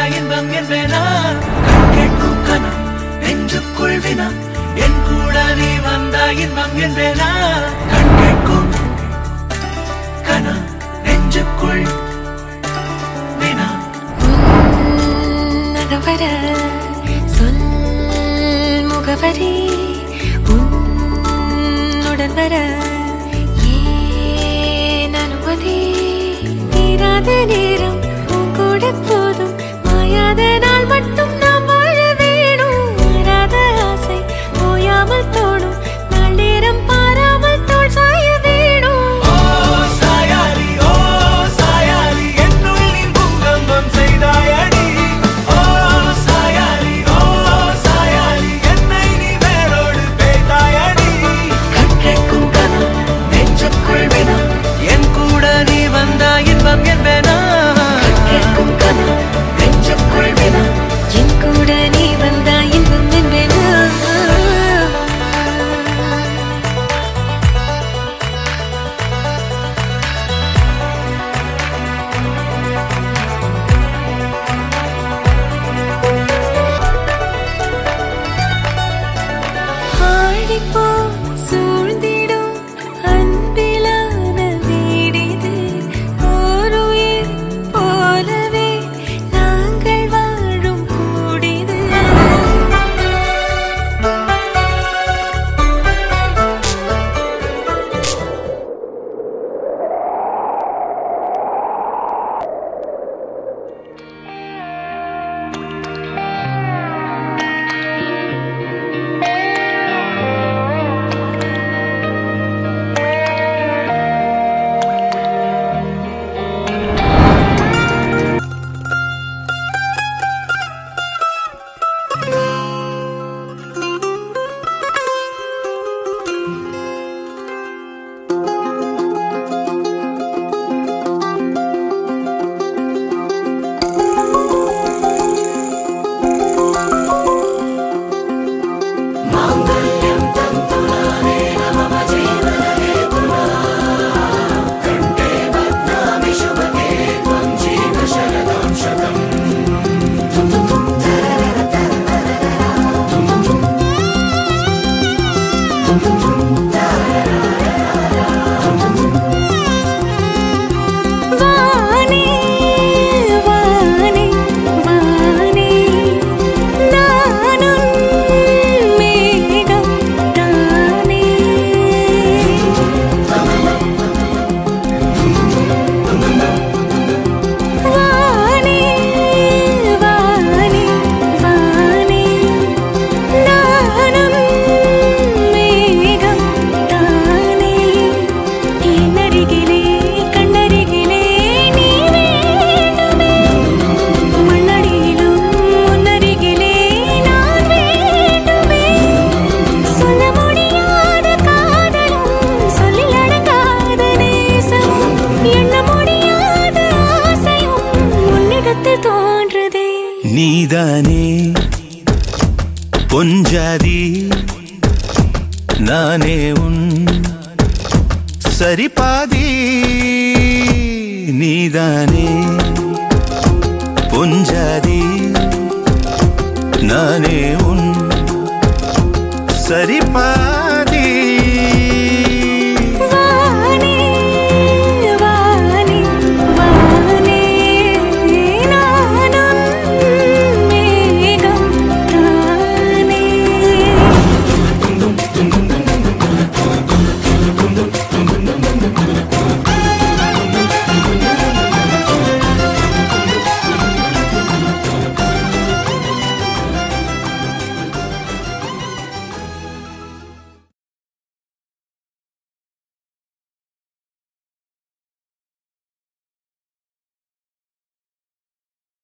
இன்பம் என்பேனா கண் கேட்கும் கனம் நெஞ்சுக்குள் வினா என் கூட நீ வந்தா இன்பம் என்பேனா கண் கேட்கும் கனா நெஞ்சுக்குள் வினா உன்னகவர சொல் முகவரி உன்னுடன் வர ஏன் அனுமதி தீராத நேரம் உன் கூட போதும் மாயாத நாள் மட்டும் நாம் வாழ வேணும் மாறாத ஆசை ஓயாமல் தோணும் நாள் நேரம் பாராமல் தோல் சாய வேணும் ஓ சாயாரி ஓ சாயாரி என்னுள் நீ பூகம்பம் செய்தாயடி ஓ சாயாரி ஓ சாயாரி என்னை நீ வேரோடு பேய்த்தாயடி கண் கேட்கும் கனா நெஞ்சுக்குள் வினா என் கூட நீ வந்தா இன்பம் என்பேனா கண் கேட்கும் கனா நெஞ்சுக்குள் வினா என் கூட நீ வந்தா இன்பம் என்பேனா ஆடிப்போ சூழ்ந்திடும் அன்பிலான வீடிது ஓருயிர் போலவே நாங்கள் வாழும் கூடிது வானே வானே வானே நானும் மேகம் தானே வானே வானே வானே நானும் மேகம் தானே என்னருகிலே கண்ணருகிலே நீ வேண்டுமே மண்ணடியிலும் முன்னருகிலே நான் வேண்டுமே சொல்ல முடியாத காதலும் சொல்லில் அடங்காத நேசமும் எண்ண முடியாத ஆசையும் உன்னிடத்தில் தோன்றுதே நீதானே பொஞ்சாதி நானே உன் சரிபாதி நீதானே பொஞ்சாதி நானே உன் சரிபாதி